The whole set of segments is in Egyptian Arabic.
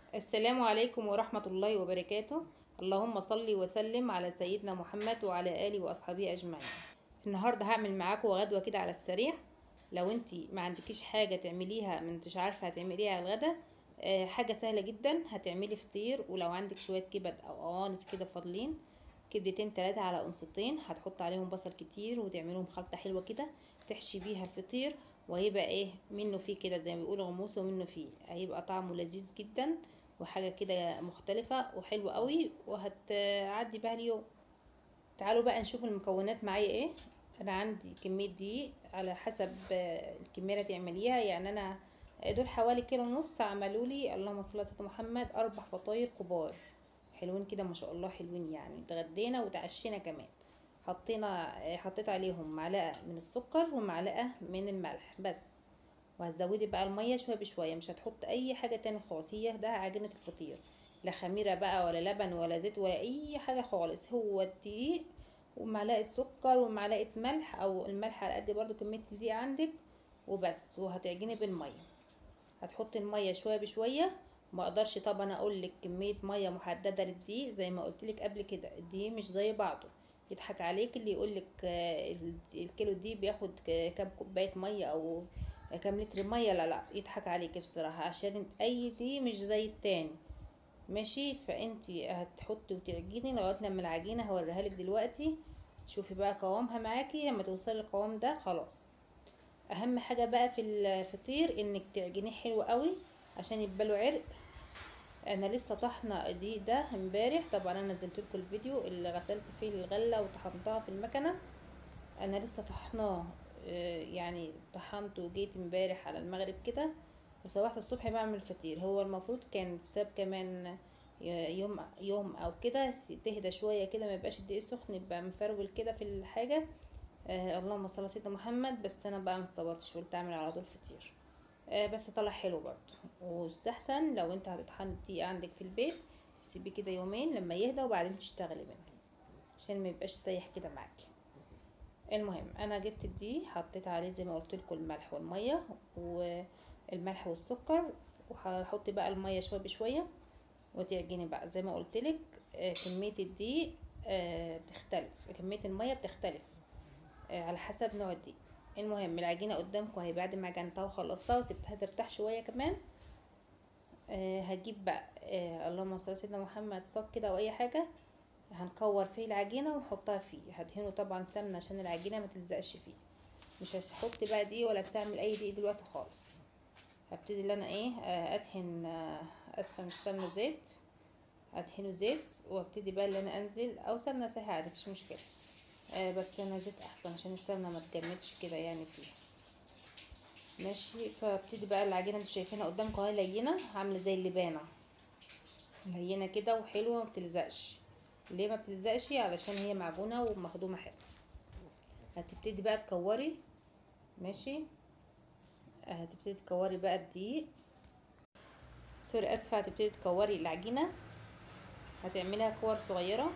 السلام عليكم ورحمة الله وبركاته اللهم صل وسلم على سيدنا محمد وعلى آله وأصحابه أجمعين النهاردة هعمل معاكم غدوة كده على السريع لو انتي ما عندكيش حاجة تعمليها ما انتش عارفة هتعمليها على الغدا آه، حاجة سهلة جدا هتعملي فطير ولو عندك شوية كبد أو قوانص كده فاضلين كبدتين تلاتة على قنصتين هتحط عليهم بصل كتير وتعملهم خلطة حلوة كده تحشي بيها الفطير وهيبقى ايه منه فيه كده زي ما بيقولوا غموس ومنه فيه هيبقى طعمه لذيذ جدا وحاجة كده مختلفة وحلوة قوي وهتعدي بها اليوم تعالوا بقى نشوف المكونات معايا ايه انا عندي كمية دقيق على حسب آه، الكمية اللي تعمليها يعني انا دول حوالي كيلو ونص عملوا لي اللهم صل على سيدنا محمد اربع فطاير كبار حلوين كده ما شاء الله حلوين يعني اتغدينا وتعشينا كمان حطينا آه، حطيت عليهم معلقة من السكر ومعلقة من الملح بس وهتزودي بقى المية شوية بشوية مش هتحط اي حاجة تاني خالص هي ده عجينة الفطير لا خميرة بقى ولا لبن ولا زيت ولا اي حاجة خالص هو الدقيق ومعلقة سكر ومعلقة ملح او الملح على قد برضو كمية الدقيق عندك وبس وهتعجني بالمية هتحطي المية شوية بشوية ما اقدرش طبعا اقول لك كمية مية محددة للدقيق زي ما قلت لك قبل كده الدقيق مش زي بعضه يضحك عليك اللي يقول لك الكيلو دي بياخد ك- كام كوباية مية او كام لتر مية لا لا يضحك عليك بصراحة عشان اي دي مش زي التاني ماشي فانتي هتحطي وتعجني لغايه لما العجينه هوريها لك دلوقتي شوفي بقى قوامها معاكي لما توصلي للقوام ده خلاص اهم حاجه بقى في الفطير انك تعجنيه حلو قوي عشان يبقى له عرق انا لسه طحنه دي ده امبارح طبعا انا نزلت لكم الفيديو اللي غسلت فيه الغله وطحنتها في المكنه انا لسه طحناه آه، يعني طحنته وجيت امبارح على المغرب كده وصبحت الصبح بعمل فطير هو المفروض كان ساب كمان يوم يوم او كده تهدى شويه كده ما يبقاش الدقيق سخن يبقى مفرول كده في الحاجه آه اللهم صل على سيدنا محمد بس انا بقى مستبرتش قلت اعمل على طول فطير آه بس طلع حلو برضه واستحسن لو انت هتطحن الدقيق عندك في البيت تسيبيه كده يومين لما يهدى وبعدين تشتغلي منه عشان ما يبقاش سايح كده معاكي المهم انا جبت الدقيق حطيت عليه زي ما قلت لكم الملح والميه والملح والسكر وهحط بقى الميه شويه بشويه وتعجني بقى زي ما قلت لك كميه الدقيق آه، بتختلف كميه الميه بتختلف آه، على حسب نوع الدقيق المهم العجينه قدامكم اهي بعد ما عجنتها وخلصتها وسبتها ترتاح شويه كمان آه، هجيب بقى آه، اللهم صل على سيدنا محمد صاج كده او اي حاجه هنكور فيه العجينه ونحطها فيه هدهنه طبعا سمنه عشان العجينه ما تلزقش فيه مش هحط بقى دقيق ولا استعمل اي دقيق دلوقتي خالص هبتدي ان انا ايه آه، ادهن آه، اسفه مش سمنه زيت ادهنه زيت وابتدي بقى ان انا انزل او سمنه سايحه عادي مفيش مشكله آه بس انا زيت احسن عشان السمنه ما تجمدش كده يعني فيه ماشي فابتدي بقى العجينه انتوا شايفينها قدامكم اهي لينه عامله زي اللبانه لينه كده وحلوه ما بتلزقش ليه ما بتلزقش علشان هي معجونه ومخدومه حلو هتبتدي بقى تكوري ماشي هتبتدي تكوري بقى الدقيق سوري اسفه هتبتدي تكوري العجينه هتعملها كور صغيره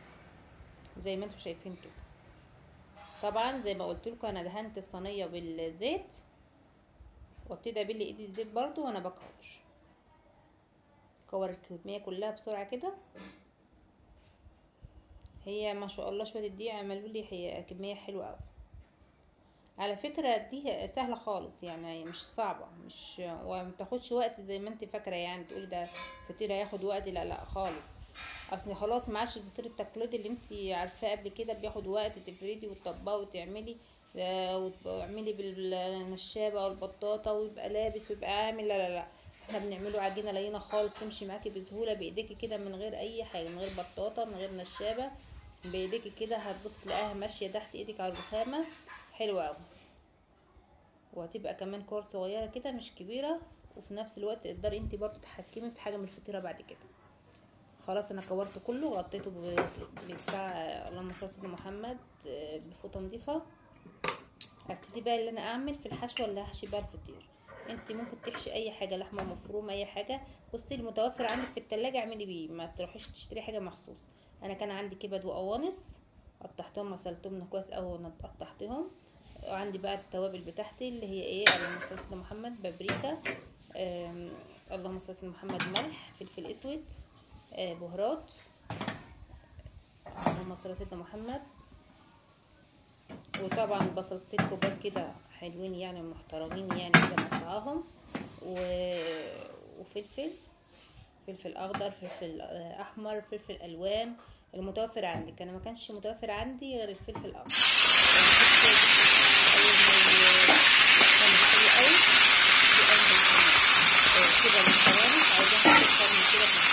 زي ما انتوا شايفين كده طبعا زي ما قلت لكم انا دهنت الصينيه بالزيت وابتدي ابل ايدي الزيت برضو وانا بكور كور الكميه كلها بسرعه كده هي ما شاء الله شويه الدقيق عملوا لي هي كميه حلوه قوي على فكرة دي سهلة خالص يعني مش صعبة مش وما بتاخدش وقت زي ما انت فاكرة يعني تقولي ده فطير هياخد وقت لا لا خالص اصل خلاص معاش الفطير التقليدي اللي انت عارفاه قبل كده بياخد وقت تفردي وتطبقي وتعملي آه، وتعملي بالنشابة والبطاطا ويبقى لابس ويبقى عامل لا لا لا احنا بنعمله عجينة لينة خالص تمشي معاكي بسهولة بايديكي كده من غير اي حاجة من غير بطاطا من غير نشابة بايديكي كده هتبص تلاقيها ماشية تحت ايدك على الرخامة حلوة اوي وهتبقى كمان كور صغيرة كده مش كبيرة وفي نفس الوقت تقدري انت برضو تتحكمي في حاجة من الفطيرة بعد كده خلاص انا كورته كله وغطيته ب- بتاع اللهم صل على سيدنا محمد آه، بفوطه نضيفه هبتدي بقى اللي انا اعمل في الحشوه اللي هحشي بقى الفطير انت ممكن تحشي اي حاجه لحمه مفرومه اي حاجه بصي المتوفر عندك في التلاجة اعملي بيه ما تروحيش تشتري حاجه مخصوص انا كان عندي كبد وقوانص قطعتهم غسلتهم كويس اوي قطعتهم وعندي بقى التوابل بتاعتي اللي هي ايه اللهم صل على سيدنا محمد بابريكا آم، اللهم صل على محمد ملح فلفل اسود آه بهارات اللهم صل على سيدنا محمد وطبعا بصلتين كبار كده حلوين يعني محترمين يعني كده مقطعاهم و... وفلفل فلفل اخضر فلفل آه، احمر فلفل الوان المتوفر عندك انا ما كانش متوفر عندي غير الفلفل الاخضر كده بالحرارة عايزاها تتخرم كده في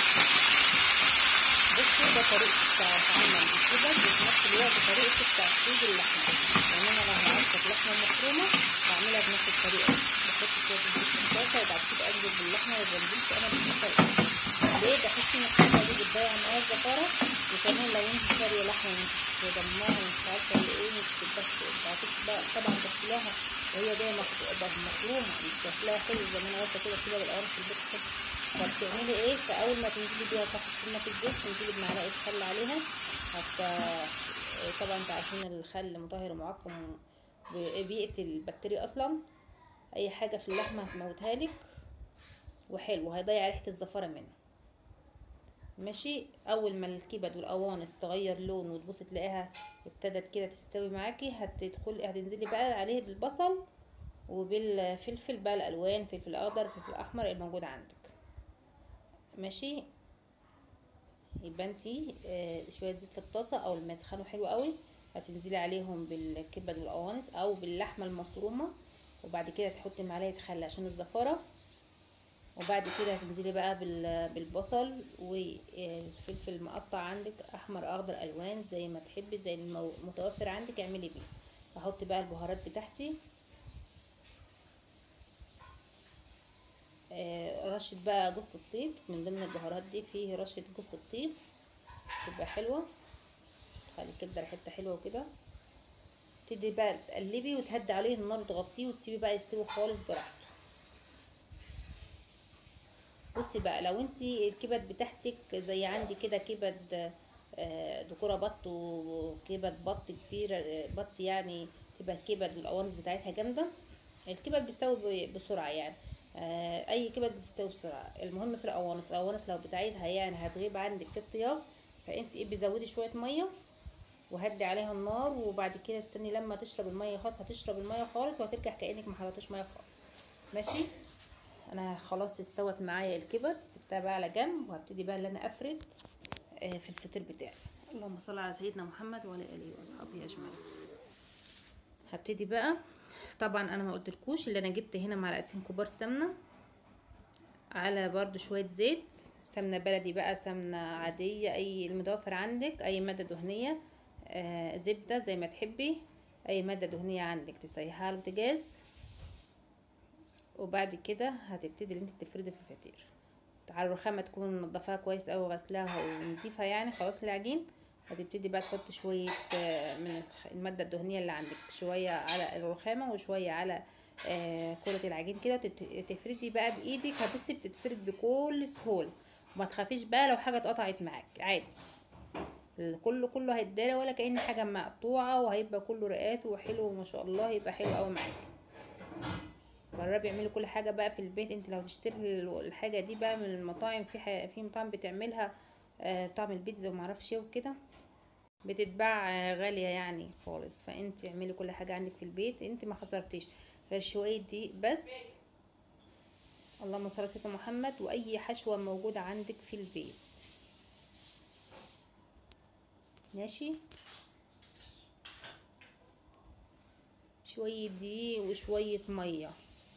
بصوا ده طريقة عمل الكبد وفي نفس الوقت طريقة تعصيب اللحمة يعني أنا لو هعصب لحمة مفرومة بعملها بنفس الطريقة بحط شوية زيت في الطاسة وبعد كده أنزل باللحمة والبنزين أنا بحطها ليه بحس إن اللحمة دي بتضيع معايا الزفارة وكمان لو أنت شارية لحمة مش مدمعة ومش عارفة اللي إيه مش بتبقى طبعا تغسليها وهي جاية مفرومة مش شكلها حلو زي ما أنا قلت كده كده بالقرن في البيت كده فبتعملي ايه فاول ما تنزلي بيها تحت سنة الزيت تنزلي بمعلقه خل عليها حتى طبعا انتوا عارفين الخل مطهر ومعقم بيقتل البكتيريا اصلا اي حاجه في اللحمه هتموتها لك وحلو هيضيع ريحه الزفاره منها ماشي اول ما الكبد والقوانص تغير لون وتبصي تلاقيها ابتدت كده تستوي معاكي هتدخلي هتنزلي بقى عليه بالبصل وبالفلفل بقى الالوان فلفل اخضر فلفل احمر الموجود عندك ماشي يبقى انتي آه شويه زيت في الطاسه او الماء سخنوا حلو قوي هتنزلي عليهم بالكبد والقوانص او باللحمه المفرومه وبعد كده تحطي معلقه خل عشان الزفاره وبعد كده هتنزلي بقى بالبصل والفلفل المقطع عندك احمر اخضر الوان زي ما تحبي زي المتوفر عندك اعملي بيه احط بقى البهارات بتاعتي رشة بقى جوز الطيب من ضمن البهارات دي فيه رشة جوز الطيب تبقى حلوة تخلي الكبدة ريحتها حلوة وكده تبتدي بقى تقلبي وتهدي عليه النار وتغطيه وتسيبي بقى يستوي خالص براحته بصي بقى لو انتي الكبد بتاعتك زي عندي كده كبد دكورة بط وكبد بط كبيرة بط يعني تبقى الكبد والقوانص بتاعتها جامدة الكبد بيستوي بسرعة يعني اي كبد بتستوي بسرعه المهم في القوانص القوانص لو بتاعتها يعني هتغيب عندك في الطياب فانت ايه بزودي شويه ميه وهدي عليها النار وبعد كده استني لما تشرب الميه خالص هتشرب الميه خالص وهترجع كانك ما حطيتش ميه خالص ماشي انا خلاص استوت معايا الكبد سبتها بقى على جنب وهبتدي بقى ان انا افرد في الفطير بتاعي اللهم صل على سيدنا محمد وعلى اله واصحابه اجمعين هبتدي بقى طبعا انا ما قلتلكوش اللي انا جبت هنا معلقتين كبار سمنه على برضو شويه زيت سمنه بلدي بقى سمنه عاديه اي المتوفر عندك اي ماده دهنيه آه زبده زي ما تحبي اي ماده دهنيه عندك تسيحها على البوتاجاز وبعد كده هتبتدي ان انت تفردي في الفطير على الرخامه تكون منضفاها كويس اوي غسلاها ونضيفها يعني خلاص العجين هتبتدي بقى تحط شوية من المادة الدهنية اللي عندك شوية على الرخامة وشوية على كرة العجين كده تفردي بقى بإيدك هتبصي بتتفرد بكل سهولة وما تخافيش بقى لو حاجة اتقطعت معاك عادي كله كله هيتدارى ولا كأن حاجة مقطوعة وهيبقى كله رقات وحلو وما شاء الله يبقى حلو قوي معاك جربي اعملي كل حاجة بقى في البيت انت لو تشتري الحاجة دي بقى من المطاعم في في مطاعم بتعملها طعم البيتزا ومعرفش ايه وكده بتتباع غالية يعني خالص فانت اعملي كل حاجة عندك في البيت انت ما خسرتيش غير شوية دي بس اللهم صل على سيدنا محمد واي حشوة موجودة عندك في البيت ماشي شوية دي وشوية مية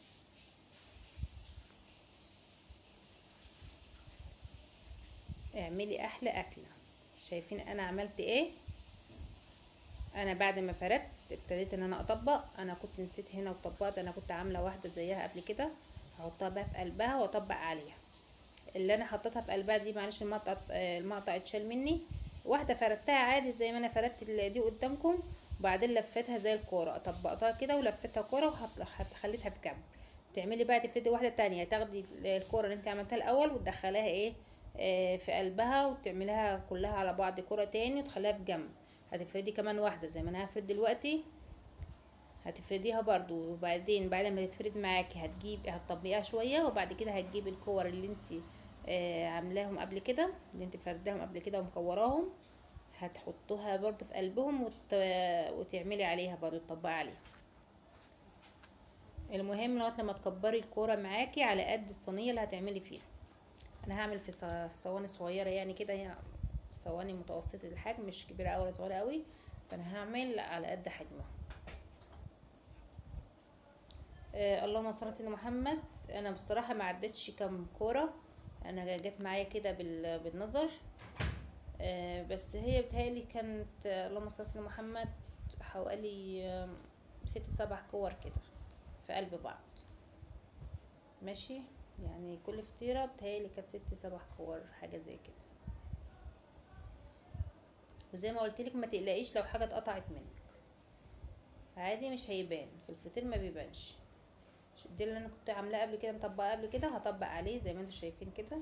اعملي احلى اكله شايفين انا عملت ايه انا بعد ما فردت ابتديت ان انا اطبق انا كنت نسيت هنا وطبقت انا كنت عامله واحده زيها قبل كده هحطها بقى في قلبها واطبق عليها اللي انا حطيتها في قلبها دي معلش المقطع المقطع اتشال مني واحده فردتها عادي زي ما انا فردت دي قدامكم وبعدين لفتها زي الكوره طبقتها كده ولفتها كوره وخليتها في جنب تعملي بقى تفردي واحده تانية تاخدي الكوره اللي انت عملتها الاول وتدخليها ايه في قلبها وتعملها كلها على بعض كرة تاني وتخليها في جنب هتفردي كمان واحدة زي ما انا هفرد دلوقتي هتفرديها برضو وبعدين بعد ما تتفرد معاكي هتجيب هتطبقيها شويه وبعد كده هتجيبي الكور اللي انت آه عاملاهم قبل كده اللي انت فرداهم قبل كده ومكوراهم هتحطوها برضو في قلبهم وت... وتعملي عليها برضو تطبقي عليها المهم لغايه لما تكبري الكوره معاكي على قد الصينيه اللي هتعملي فيها انا هعمل في ص- في صواني صغيره يعني كده هي صواني متوسطه الحجم مش كبيره أوي ولا صغيره قوي فانا هعمل على قد حجمها آه اللهم صل على سيدنا محمد انا بصراحه ما عدتش كام كوره انا جت معايا كده بال- بالنظر آه بس هي بتهيألي كانت آه، اللهم صل على سيدنا محمد حوالي آه، ست سبع كور كده في قلب بعض ماشي يعني كل فطيرة بتهيألي كانت ست سبع كور حاجة زي كده وزي ما قلتلك ما تقلقيش لو حاجة اتقطعت منك عادي مش هيبان في الفطير ما بيبانش شو- دي اللي انا كنت عاملاه قبل كده مطبقه قبل كده هطبق عليه زي ما انتم شايفين كده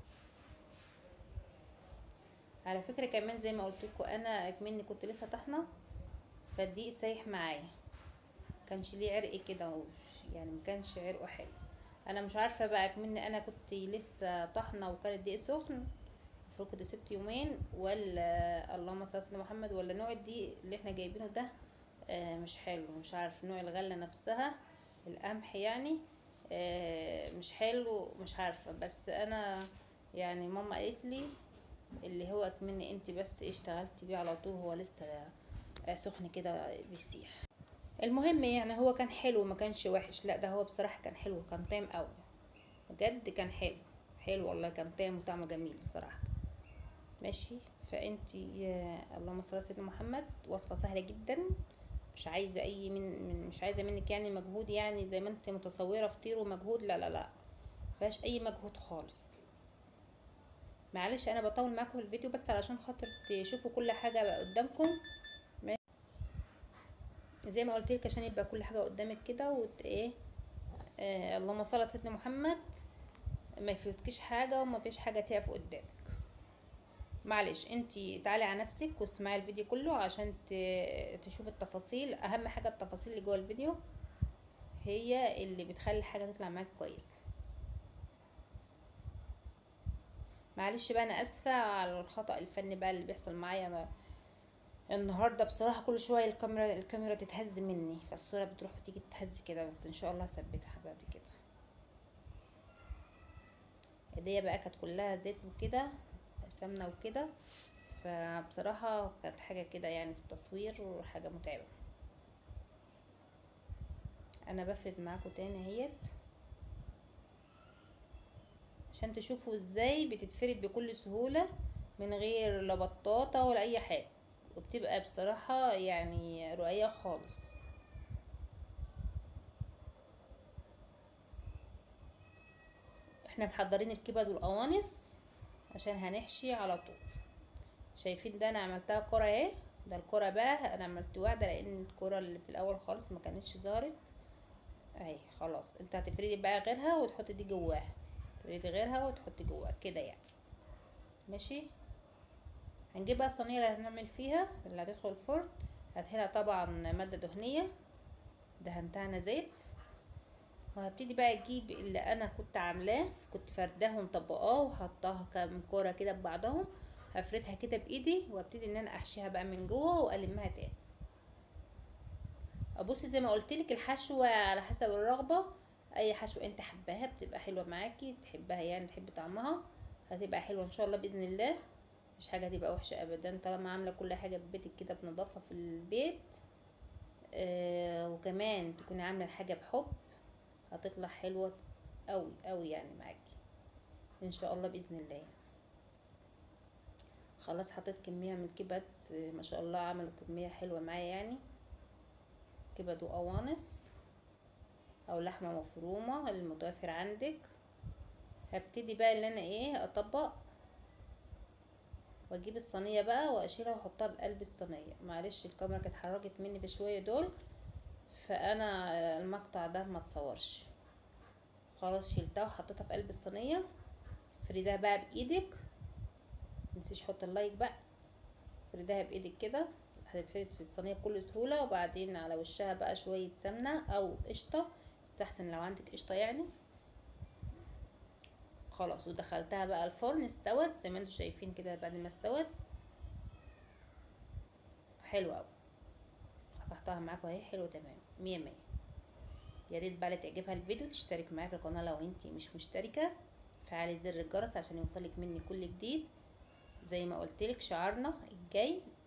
على فكرة كمان زي ما قلت لكم انا اكمني كنت لسه طحنة فالدقيق سايح معايا كانش ليه عرق كده و- يعني ما كانش عرقه حلو انا مش عارفه بقى اكمني انا كنت لسه طحنه وكان الدقيق سخن المفروض كنت سبت يومين ولا اللهم صل على سيدنا محمد ولا نوع الدقيق اللي احنا جايبينه ده آه مش حلو مش عارف نوع الغله نفسها القمح يعني آه مش حلو مش عارفه بس انا يعني ماما قالت لي اللي هو اكمني انت بس إيه اشتغلتي بيه على طول هو لسه آه، سخن كده بيسيح المهم يعني هو كان حلو ما كانش وحش لا ده هو بصراحة كان حلو كان طعم قوي بجد كان حلو حلو والله كان طعم وطعمه جميل بصراحة ماشي فانتي آه، اللهم صل على سيدنا محمد وصفة سهلة جدا مش عايزة اي من من- مش عايزة منك يعني مجهود يعني زي ما انت متصورة فطير ومجهود لا لا لا مفيهاش اي مجهود خالص معلش انا بطول معاكم في الفيديو بس علشان خاطر تشوفوا كل حاجة بقى قدامكم زي ما قلت لك عشان يبقى كل حاجه قدامك كده وت ايه آه اللهم صل على سيدنا محمد ما يفوتكيش حاجه وما فيش حاجه تقف قدامك معلش انتي تعالي على نفسك واسمعي الفيديو كله عشان ت- تشوفي التفاصيل اهم حاجه التفاصيل اللي جوه الفيديو هي اللي بتخلي الحاجه تطلع معاك كويسه معلش بقى انا اسفه على الخطا الفني بقى اللي بيحصل معايا انا النهارده بصراحه كل شويه الكاميرا الكاميرا تتهز مني فالصوره بتروح وتيجي تتهز كده بس ان شاء الله هثبتها بعد كده ايديا بقى كانت كلها زيت وكده سمنه وكده فبصراحه كانت حاجه كده يعني في التصوير وحاجه متعبه انا بفرد معاكم تاني اهيت عشان تشوفوا ازاي بتتفرد بكل سهوله من غير لا بطاطا ولا اي حاجه وبتبقى بصراحة يعني رقيقة خالص احنا محضرين الكبد والقوانص عشان هنحشي على طول شايفين ده انا عملتها كرة اهي ده الكرة بقى انا عملت واحدة لان الكرة اللي في الاول خالص ما كانتش ظهرت اهي خلاص انت هتفردي بقى غيرها وتحطي دي جواها تفردي غيرها وتحطي جواها كده يعني ماشي هنجيب بقى الصينية اللي هنعمل فيها اللي هتدخل الفرن هدهنها طبعا مادة دهنية دهنتها انا زيت وهبتدي بقى اجيب اللي انا كنت عاملاه كنت فرداه ومطبقاه وحطاها كام كورة كده ببعضهم هفردها كده بايدي وابتدي ان انا احشيها بقى من جوه والمها تاني ابصي زي ما قلت لك الحشوة على حسب الرغبة اي حشوة انت حباها بتبقى حلوة معاكي تحبها يعني تحبي طعمها هتبقى حلوة ان شاء الله باذن الله مش حاجة هتبقى وحشة ابدا طالما عاملة كل حاجة في بيتك كده بنظافة في البيت آه وكمان تكوني عاملة الحاجة بحب هتطلع حلوة قوي قوي يعني معاكي ان شاء الله باذن الله خلاص حطيت كمية من الكبد آه، ما شاء الله عملوا كمية حلوة معايا يعني كبد وقوانص او لحمة مفرومة المتوفر عندك هبتدي بقى اللي انا ايه اطبق واجيب الصينيه بقى واشيلها واحطها بقلب الصينيه معلش الكاميرا كانت اتحركت مني في شويه دول فانا المقطع ده ما اتصورش خلاص شيلتها وحطيتها في قلب الصينيه فردها بقى بايدك متنسيش حط اللايك بقى فردها بايدك كده هتتفرد في الصينيه بكل سهوله وبعدين على وشها بقى شويه سمنه او قشطه يستحسن لو عندك قشطه يعني خلاص ودخلتها بقى الفرن استوت زي ما انتم شايفين كده بعد ما استوت حلوه قوي قطعتها معاكم اهي حلو تمام مية مية يا ريت بقى اللي تعجبها الفيديو تشترك معايا في القناه لو انتي مش مشتركه فعلي زر الجرس عشان يوصلك مني كل جديد زي ما قلتلك شعارنا الجاي